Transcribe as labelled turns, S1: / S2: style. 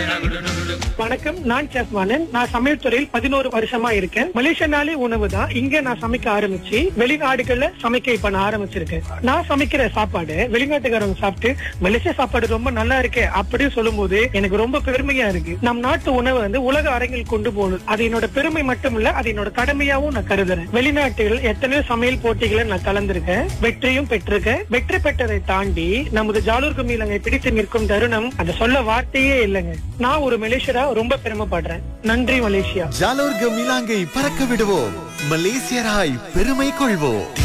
S1: வணக்கம் நான் செஃப் மானன் நான் சமையல் துறையில் பதினோரு வருஷமா இருக்கேன் மலேசியனாலே உணவு தான் இங்க நான் சமைக்க ஆரம்பிச்சு வெளிநாடுகள்ல சமைக்க இப்ப நான் ஆரம்பிச்சிருக்கேன் நான் சமைக்கிற சாப்பாடு வெளிநாட்டுக்காரங்க சாப்பிட்டு மலேசியா சாப்பாடு ரொம்ப நல்லா இருக்கே அப்படின்னு சொல்லும்போது எனக்கு ரொம்ப பெருமையா இருக்கு நம் நாட்டு உணவை வந்து உலக அரங்கில் கொண்டு போகணும் அது என்னோட பெருமை மட்டும் இல்ல அது என்னோட கடமையாவும் நான் கருதுறேன் வெளிநாட்டில் எத்தனையோ சமையல் போட்டிகளை நான் கலந்திருக்கேன் வெற்றியும் பெற்றிருக்கேன் வெற்றி பெற்றதை தாண்டி நமது ஜாலூர் கும்மியிலங்கை பிடித்து நிற்கும் தருணம் அதை சொல்ல வார்த்தையே இல்லைங்க நான் ஒரு மலேசியரா ரொம்ப பெருமைப்படுறேன் நன்றி மலேசியா
S2: ஜாலோர்க மிலாங்கை பறக்க விடுவோம் மலேசியராய் பெருமை கொள்வோம்